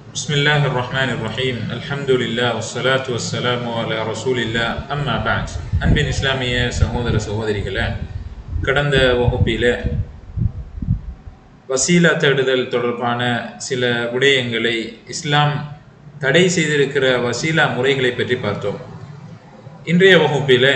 بسم الله الرحمن الرحيم الحمد لله والصلاة والسلام على رسول الله أما بعد அன்பின் இஸ்லாமிய சகோதர சகோதரிகளே கடந்த வகுப்பில் வசீலா தேடுதல் தொடர்பான சில விடயங்களை இஸ்லாம் தடை செய்திருக்கிற வசீலா முறைகளை பற்றி பார்த்தோம் இன்றைய வகுப்பில்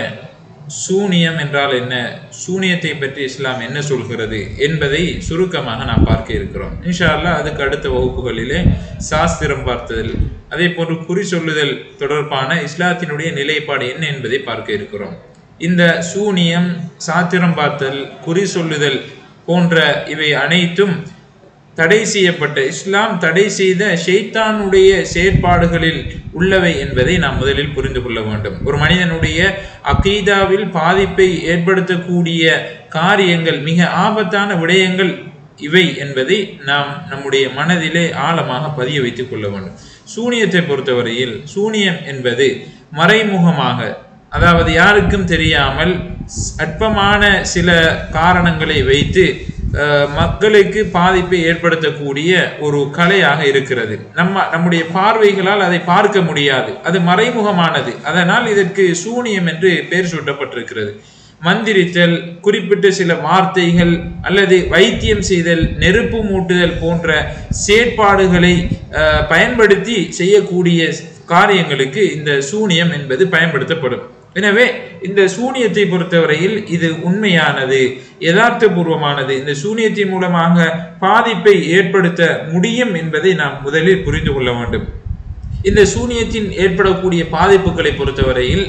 சூனியம் என்றால் என்ன சூனியத்தை பற்றி இஸ்லாம் என்ன சொல்கிறது என்பதை சுருக்கமாக நாம் பார்க்க இருக்கிறோம் இன்ஷா அல்லாஹ் அதுக்கு அடுத்த வகுப்புகளிலே சாஸ்திரம் பார்த்ததில் அதே போன்று குறி சொல்லுதல் தொடர்பான இஸ்லாத்தினுடைய நிலைப்பாடு என்ன என்பதை பார்க்க இருக்கிறோம் இந்த சூனியம் சாத்திரம் பார்த்தல் குறி சொல்லுதல் போன்ற இவை அனைத்தும் தடை செய்யப்பட்ட இஸ்லாம் தடை செய்த ஷெய்தானுடைய செயற்பாடுகளில் உள்ளவை என்பதை நாம் முதலில் புரிந்து கொள்ள வேண்டும் ஒரு மனிதனுடைய அகீதாவில் பாதிப்பை ஏற்படுத்தக்கூடிய காரியங்கள் மிக ஆபத்தான விடயங்கள் இவை என்பதை நாம் நம்முடைய மனதிலே ஆழமாக பதிய வைத்துக் கொள்ள வேண்டும் சூனியத்தை பொறுத்தவரையில் சூனியம் என்பது மறைமுகமாக அதாவது யாருக்கும் தெரியாமல் அற்பமான சில காரணங்களை வைத்து மக்களுக்கு பாதிப்பை ஏற்படுத்தக்கூடிய ஒரு கலையாக இருக்கிறது நம்ம நம்முடைய பார்வைகளால் அதை பார்க்க முடியாது அது மறைமுகமானது அதனால் இதற்கு சூனியம் என்று பெயர் சூட்டப்பட்டிருக்கிறது மந்திரித்தல் குறிப்பிட்ட சில வார்த்தைகள் அல்லது வைத்தியம் செய்தல் நெருப்பு மூட்டுதல் போன்ற செயற்பாடுகளை பயன்படுத்தி செய்யக்கூடிய காரியங்களுக்கு இந்த சூனியம் என்பது பயன்படுத்தப்படும் எனவே இந்த சூனியத்தை பொறுத்தவரையில் இது உண்மையானது யதார்த்தபூர்வமானது இந்த சூனியத்தின் மூலமாக பாதிப்பை ஏற்படுத்த முடியும் என்பதை நாம் முதலில் புரிந்து கொள்ள வேண்டும் இந்த சூனியத்தின் ஏற்படக்கூடிய பாதிப்புகளை பொறுத்தவரையில்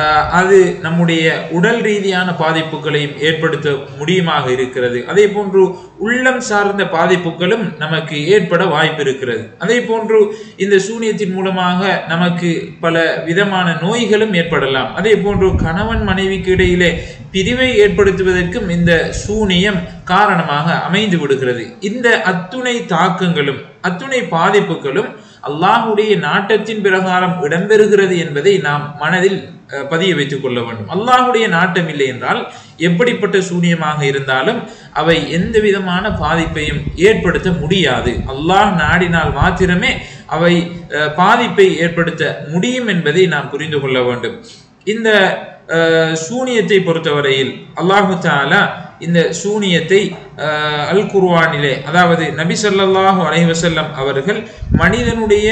அது நம்முடைய உடல் ரீதியான பாதிப்புகளையும் ஏற்படுத்த முடியுமாக இருக்கிறது அதே போன்று உள்ளம் சார்ந்த பாதிப்புகளும் நமக்கு ஏற்பட வாய்ப்பு இருக்கிறது அதே போன்று இந்த சூனியத்தின் மூலமாக நமக்கு பல விதமான நோய்களும் ஏற்படலாம் அதே போன்று கணவன் மனைவிக்கு இடையிலே பிரிவை ஏற்படுத்துவதற்கும் இந்த சூனியம் காரணமாக அமைந்து விடுகிறது இந்த அத்துணை தாக்கங்களும் அத்துணை பாதிப்புகளும் அல்லாஹுடைய நாட்டத்தின் பிரகாரம் இடம்பெறுகிறது என்பதை நாம் மனதில் பதிய வைத்துக் கொள்ள வேண்டும் அல்லாஹுடைய நாட்டம் இல்லை என்றால் எப்படிப்பட்ட சூனியமாக இருந்தாலும் அவை எந்த விதமான பாதிப்பையும் ஏற்படுத்த முடியாது அல்லாஹ் நாடினால் மாத்திரமே அவை பாதிப்பை ஏற்படுத்த முடியும் என்பதை நாம் புரிந்து கொள்ள வேண்டும் இந்த சூனியத்தை பொறுத்தவரையில் அல்லாஹு தாலா இந்த சூனியத்தை அல் குர்வானிலே அதாவது நபி சொல்லாஹு அலைவசல்லம் அவர்கள் மனிதனுடைய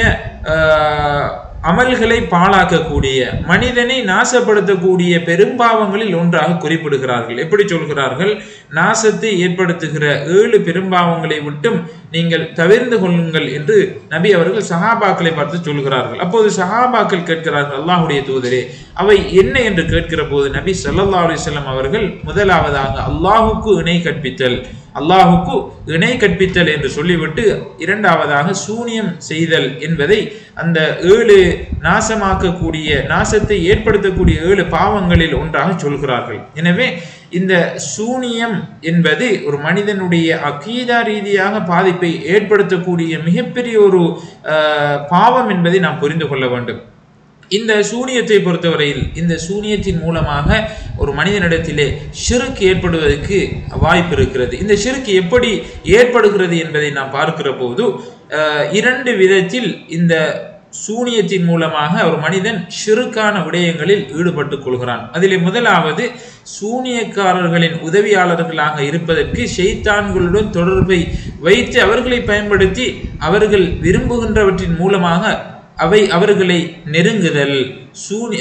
அமல்களை பாழாக்கக்கூடிய மனிதனை நாசப்படுத்தக்கூடிய பெரும்பாவங்களில் ஒன்றாக குறிப்பிடுகிறார்கள் எப்படி சொல்கிறார்கள் நாசத்தை ஏற்படுத்துகிற ஏழு பெரும்பாவங்களை விட்டும் நீங்கள் தவிர்ந்து கொள்ளுங்கள் என்று நபி அவர்கள் சஹாபாக்களை பார்த்து சொல்கிறார்கள் அப்போது சஹாபாக்கள் கேட்கிறார்கள் அல்லாஹுடைய தூதரே அவை என்ன என்று கேட்கிற போது நபி சல்லா அலிஸ்லாம் அவர்கள் முதலாவதாக அல்லாஹுக்கு இணை கற்பித்தல் அல்லாஹுக்கு இணை கற்பித்தல் என்று சொல்லிவிட்டு இரண்டாவதாக சூனியம் செய்தல் என்பதை அந்த ஏழு நாசமாக்கக்கூடிய நாசத்தை ஏற்படுத்தக்கூடிய ஏழு பாவங்களில் ஒன்றாக சொல்கிறார்கள் எனவே இந்த சூனியம் என்பது ஒரு மனிதனுடைய அகீதா ரீதியாக பாதிப்பை ஏற்படுத்தக்கூடிய மிகப்பெரிய ஒரு பாவம் என்பதை நாம் புரிந்து கொள்ள வேண்டும் இந்த சூனியத்தை பொறுத்தவரையில் இந்த சூனியத்தின் மூலமாக ஒரு மனிதனிடத்திலே ஷிருக்கு ஏற்படுவதற்கு வாய்ப்பு இருக்கிறது இந்த ஷிருக்கு எப்படி ஏற்படுகிறது என்பதை நாம் பார்க்கிற போது இரண்டு விதத்தில் இந்த சூனியத்தின் மூலமாக ஒரு மனிதன் ஷிருக்கான விடயங்களில் ஈடுபட்டுக் கொள்கிறான் அதில் முதலாவது சூனியக்காரர்களின் உதவியாளர்களாக இருப்பதற்கு ஷெய்தான்களுடன் தொடர்பை வைத்து அவர்களை பயன்படுத்தி அவர்கள் விரும்புகின்றவற்றின் மூலமாக அவை அவர்களை நெருங்குதல் சூனி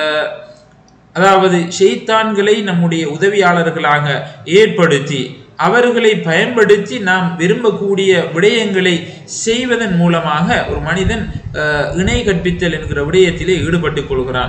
அதாவது ஷெய்தான்களை நம்முடைய உதவியாளர்களாக ஏற்படுத்தி அவர்களை பயன்படுத்தி நாம் விரும்பக்கூடிய விடயங்களை செய்வதன் மூலமாக ஒரு மனிதன் இணை கற்பித்தல் என்கிற விடயத்திலே ஈடுபட்டுக் கொள்கிறான்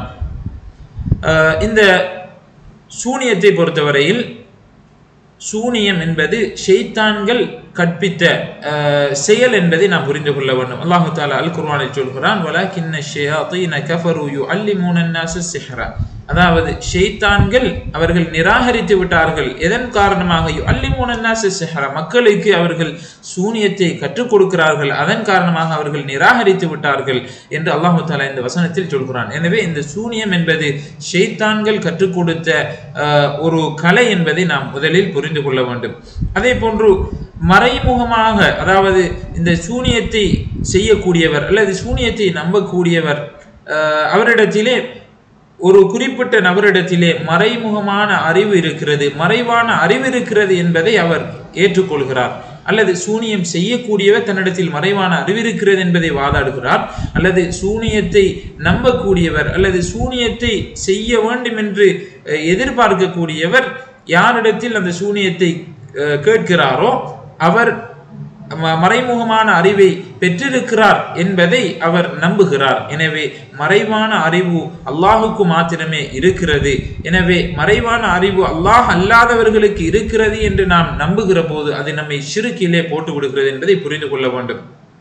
இந்த சூனியத்தை பொறுத்தவரையில் சூனியம் என்பது ஷெய்தான்கள் கற்பித்த செயல் என்பதை நாம் புரிந்து கொள்ள வேண்டும் அல்லாஹு தாலா அல் குர்வானில் சொல்கிறான் வலாக்கின்ன ஷியாத்தீன கஃபரு யு அல்லிமூன நாச சிஹ்ரா அதாவது ஷெய்தான்கள் அவர்கள் நிராகரித்து விட்டார்கள் எதன் காரணமாக யு அல்லிமூன நாச சிஹ்ரா மக்களுக்கு அவர்கள் சூனியத்தை கற்றுக் கொடுக்கிறார்கள் அதன் காரணமாக அவர்கள் நிராகரித்து விட்டார்கள் என்று அல்லாஹு தாலா இந்த வசனத்தில் சொல்கிறான் எனவே இந்த சூனியம் என்பது ஷெய்தான்கள் கற்றுக் கொடுத்த ஒரு கலை என்பதை நாம் முதலில் புரிந்து கொள்ள வேண்டும் அதே போன்று மறைமுகமாக அதாவது இந்த சூனியத்தை செய்யக்கூடியவர் அல்லது சூனியத்தை நம்பக்கூடியவர் அஹ், அவரிடத்திலே ஒரு குறிப்பிட்ட நபரிடத்திலே மறைமுகமான அறிவு இருக்கிறது மறைவான அறிவு இருக்கிறது என்பதை அவர் ஏற்றுக்கொள்கிறார் அல்லது சூனியம் செய்யக்கூடியவர் தன்னிடத்தில் மறைவான அறிவு இருக்கிறது என்பதை வாதாடுகிறார் அல்லது சூனியத்தை நம்பக்கூடியவர் அல்லது சூனியத்தை செய்ய வேண்டும் என்று அஹ், எதிர்பார்க்கக்கூடியவர் யாரிடத்தில் அந்த சூனியத்தை அஹ், கேட்கிறாரோ அவர் ம- மறைமுகமான அறிவை பெற்றிருக்கிறார் என்பதை அவர் நம்புகிறார் எனவே மறைவான அறிவு அல்லாஹுக்கு மாத்திரமே இருக்கிறது எனவே மறைவான அறிவு அல்லாஹ் அல்லாதவர்களுக்கு இருக்கிறது என்று நாம் நம்புகிற போது அது நம்மை சிறுக்கிலே போட்டு விடுகிறது என்பதை புரிந்து கொள்ள வேண்டும்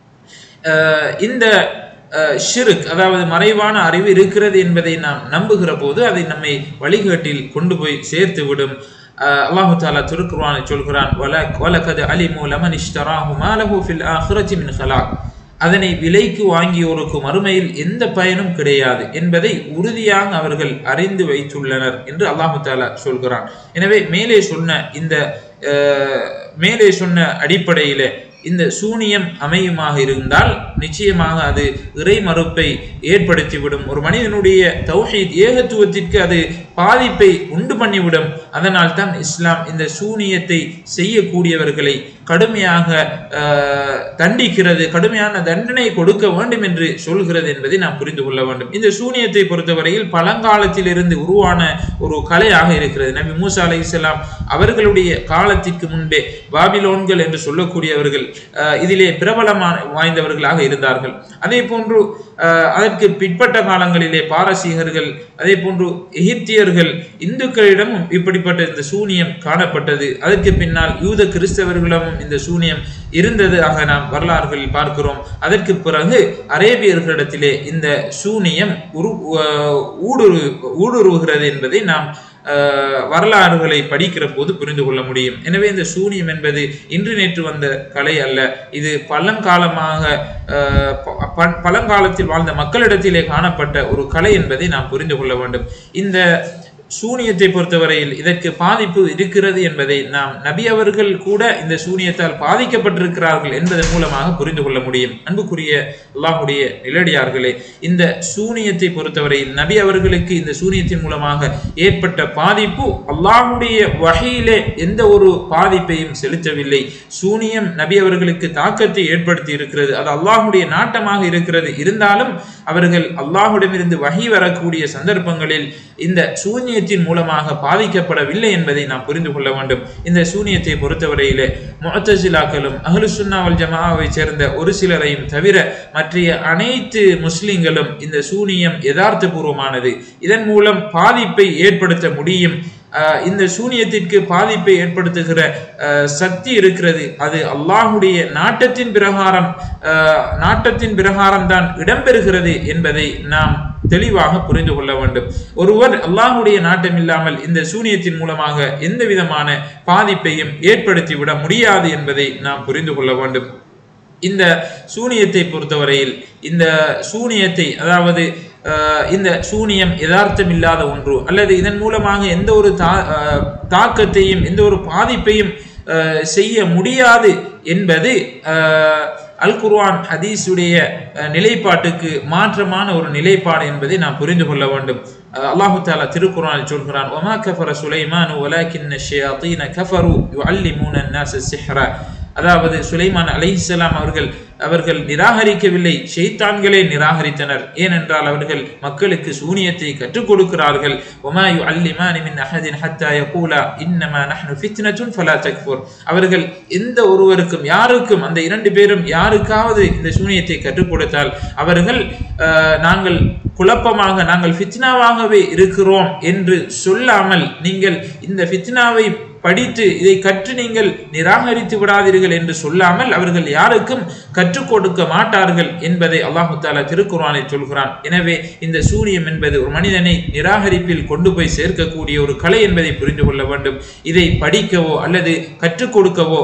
அஹ் இந்த அஹ், ஷிருக் அதாவது மறைவான அறிவு இருக்கிறது என்பதை நாம் நம்புகிற போது அதை நம்மை வழிகாட்டில் கொண்டு போய் சேர்த்து விடும் அஹ், அல்லாஹு தாலா திருக்குர்ஆனை சொல்கிறான் "வல- வலகது அலிமு லமன் இஷ்தராஹு மா லஹு ஃபில் ஆখিরাতি மின் ஹலாக் அதனை விலைக்கு வாங்கியோருக்கு மறுமையில் எந்த பயனும் கிடையாது என்பதை உறுதியாக அவர்கள் அறிந்து வைத்துள்ளனர் என்று அல்லாஹு தாலா சொல்கிறான் எனவே மேலே சொன்ன இந்த அஹ், மேலே சொன்ன அடிப்படையிலே இந்த சூனியம் அமையுமாக இருந்தால் நிச்சயமாக அது இறை மறுப்பை ஏற்படுத்திவிடும் ஒரு மனிதனுடைய தௌஹீத் ஏகத்துவத்திற்கு அது பாதிப்பை உண்டு பண்ணிவிடும் அதனால் தான் இஸ்லாம் இந்த சூனியத்தை செய்யக்கூடியவர்களை கடுமையாக ஆஹ், தண்டிக்கிறது கடுமையான தண்டனை கொடுக்க வேண்டும் என்று சொல்கிறது என்பதை நாம் புரிந்து கொள்ள வேண்டும் இந்த சூனியத்தை பொறுத்தவரையில் பழங்காலத்திலிருந்து உருவான ஒரு கலையாக இருக்கிறது நபி மூசா அலை அவர்களுடைய காலத்திற்கு முன்பே பாபிலோன்கள் என்று சொல்லக்கூடியவர்கள் ஆஹ், இதிலே பிரபலமான வாய்ந்தவர்களாக இருந்தார்கள் அதே போன்று ஆஹ், அதற்கு பிற்பட்ட காலங்களிலே பாரசீகர்கள் அதே போன்று எகிப்தியர்கள் இந்துக்களிடமும் இப்படிப்பட்ட இந்த சூனியம் காணப்பட்டது அதற்கு பின்னால் யூத கிறிஸ்தவர்களிடமும் இந்த சூனியம் இருந்தது ஆக நாம் வரலாறுகளில் பார்க்கிறோம் அதற்கு பிறகு அரேபியர்களிடத்திலே இந்த சூனியம் உரு ஆஹ், ஊடுரு ஊடுருவுகிறது என்பதை நாம் ஆஹ், வரலாறுகளை படிக்கிற போது புரிந்து கொள்ள முடியும் எனவே இந்த சூனியம் என்பது இன்று நேற்று வந்த கலை அல்ல இது பழங்காலமாக ஆஹ், ப- ப- பழங்காலத்தில் வாழ்ந்த மக்களிடத்திலே காணப்பட்ட ஒரு கலை என்பதை நாம் புரிந்து கொள்ள வேண்டும் இந்த சூனியத்தை பொறுத்தவரையில் இதற்கு பாதிப்பு இருக்கிறது என்பதை நாம் நபி அவர்கள் கூட இந்த சூனியத்தால் பாதிக்கப்பட்டிருக்கிறார்கள் என்பதன் மூலமாக புரிந்து கொள்ள முடியும் அன்புக்குரிய அல்லாஹுடைய நிலடியார்களே இந்த சூனியத்தை பொறுத்தவரையில் நபி அவர்களுக்கு இந்த சூனியத்தின் மூலமாக ஏற்பட்ட பாதிப்பு அல்லாஹுடைய வகையிலே எந்த ஒரு பாதிப்பையும் செலுத்தவில்லை சூனியம் நபி அவர்களுக்கு தாக்கத்தை ஏற்படுத்தி இருக்கிறது அது அல்லாஹுடைய நாட்டமாக இருக்கிறது இருந்தாலும் அவர்கள் அல்லாஹுடமிருந்து வகை வரக்கூடிய சந்தர்ப்பங்களில் இந்த சூனியத்தின் மூலமாக பாதிக்கப்படவில்லை என்பதை நாம் புரிந்து கொள்ள வேண்டும் இந்த சூனியத்தை பொறுத்தவரையிலே முஅத்தசிலாக்களும் அஹ்லு சுன்னா வல் ஜமாவை சேர்ந்த ஒரு சிலரையும் தவிர மற்றைய அனைத்து முஸ்லிம்களும் இந்த சூனியம் யதார்த்தபூர்வமானது இதன் மூலம் பாதிப்பை ஏற்படுத்த முடியும் ஆஹ் இந்த சூனியத்திற்கு பாதிப்பை ஏற்படுத்துகிற ஆஹ் சக்தி இருக்கிறது அது அல்லாஹுடைய நாட்டத்தின் பிரகாரம் ஆஹ் நாட்டத்தின் பிரகாரம் தான் இடம்பெறுகிறது என்பதை நாம் தெளிவாக புரிந்து கொள்ள வேண்டும் ஒருவர் அல்லாஹுடைய நாட்டம் இல்லாமல் இந்த சூனியத்தின் மூலமாக எந்த விதமான பாதிப்பையும் ஏற்படுத்திவிட முடியாது என்பதை நாம் புரிந்து கொள்ள வேண்டும் இந்த சூனியத்தை பொறுத்தவரையில் இந்த சூனியத்தை அதாவது அஹ், இந்த சூனியம் யதார்த்தம் இல்லாத ஒன்று அல்லது இதன் மூலமாக எந்த ஒரு தா அஹ், தாக்கத்தையும் எந்த ஒரு பாதிப்பையும் அஹ், செய்ய முடியாது என்பது அஹ், அல் குர்ஆன் ஹதீஸுடைய அஹ், நிலைப்பாட்டுக்கு மாற்றமான ஒரு நிலைப்பாடு என்பதை நாம் புரிந்து கொள்ள வேண்டும் அஹ், அல்லாஹு தாலா திருக்குர்ஆனில் சொல்கிறான் ஒமா கஃபர சுலைமானு வலாக்கின்ன ஷயாத்தீன கஃபரு யுஅல்லிமூன الناس السحر அதாவது சுலைமான் அலைஹிஸ்ஸலாம் அவர்கள் அவர்கள் நிராகரிக்கவில்லை ஷைத்தான்களே நிராகரித்தனர் ஏனென்றால் அவர்கள் மக்களுக்கு சூனியத்தை கற்றுக் கொடுக்கிறார்கள் ஒமா யுஅல்லிமானி மின் அஹதின் ஹத்தா யகூலா இன்னமா நஹ்னு ஃபித்னத்துன் ஃபலா தக்ஃபுர் அவர்கள் எந்த ஒருவருக்கும் யாருக்கும் அந்த இரண்டு பேரும் யாருக்காவது இந்த சூனியத்தை கற்றுக் கொடுத்தால் அவர்கள் அஹ், நாங்கள் குழப்பமாக நாங்கள் ஃபித்னாவாகவே இருக்கிறோம் என்று சொல்லாமல் நீங்கள் இந்த ஃபித்னாவை படித்து இதை கற்று நீங்கள் நிராகரித்து விடாதீர்கள் என்று சொல்லாமல் அவர்கள் யாருக்கும் கற்றுக் கொடுக்க மாட்டார்கள் என்பதை அல்லாஹு தாலா திருக்குறானில் சொல்கிறான் எனவே இந்த சூனியம் என்பது ஒரு மனிதனை நிராகரிப்பில் கொண்டு போய் சேர்க்கக்கூடிய ஒரு கலை என்பதை புரிந்து கொள்ள வேண்டும் இதை படிக்கவோ அல்லது கற்றுக் கொடுக்கவோ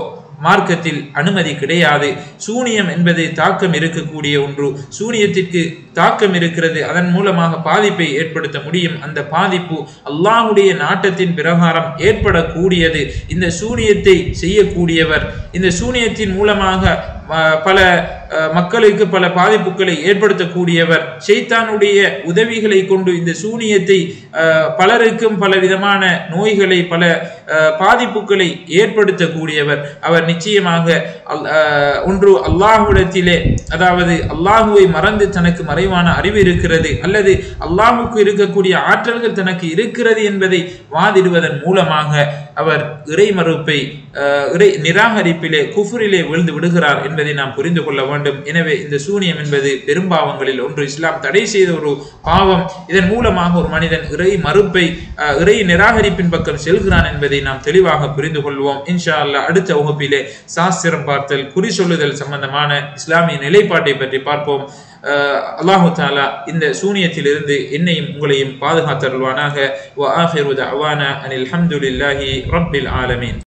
மார்க்கத்தில் அனுமதி கிடையாது சூனியம் என்பது தாக்கம் இருக்கக்கூடிய ஒன்று சூனியத்திற்கு தாக்கம் இருக்கிறது அதன் மூலமாக பாதிப்பை ஏற்படுத்த முடியும் அந்த பாதிப்பு அல்லாஹுடைய நாட்டத்தின் பிரகாரம் ஏற்படக்கூடியது இந்த சூனியத்தை செய்யக்கூடியவர் இந்த சூனியத்தின் மூலமாக அஹ், பல அஹ், மக்களுக்கு பல பாதிப்புகளை ஏற்படுத்தக்கூடியவர் ஷைத்தானுடைய உதவிகளை கொண்டு இந்த சூனியத்தை அஹ், பலருக்கும் பல விதமான நோய்களை பல அஹ், பாதிப்புகளை ஏற்படுத்தக்கூடியவர் அவர் நிச்சயமாக அல்- அஹ், ஒன்று அல்லாஹ்விடத்திலே அதாவது அல்லாஹுவை மறந்து தனக்கு மறைவான அறிவு இருக்கிறது அல்லது அல்லாஹுக்கு இருக்கக்கூடிய ஆற்றல்கள் தனக்கு இருக்கிறது என்பதை வாதிடுவதன் மூலமாக அவர் இறை மறுப்பை அஹ், இறை நிராகரிப்பிலே குஃபுரிலே விழுந்து விடுகிறார் என்பதை நாம் புரிந்து கொள்ள வேண்டும் எனவே இந்த சூனியம் என்பது பெரும்பாவங்களில் ஒன்று இஸ்லாம் தடை செய்த ஒரு பாவம் இதன் மூலமாக ஒரு மனிதன் இறை மறுப்பை அஹ், இறை நிராகரிப்பின் பக்கம் செல்கிறான் என்பதை நாம் தெளிவாக புரிந்து கொள்வோம் இன்ஷா அல்லாஹ் அடுத்த வகுப்பிலே சாஸ்திரம் பார்த்தல் குறி சொல்லுதல் சம்பந்தமான இஸ்லாமிய நிலைப்பாட்டை பற்றி பார்ப்போம் அஹ், அல்லாஹு தாலா இந்த சூனியத்திலிருந்து என்னையும் உங்களையும் பாதுகாத்தருள்வானாக வ ஆஹிரு தஅவானா அனில் ஹம்துலில்லாஹி ரப்பில் ஆலமீன்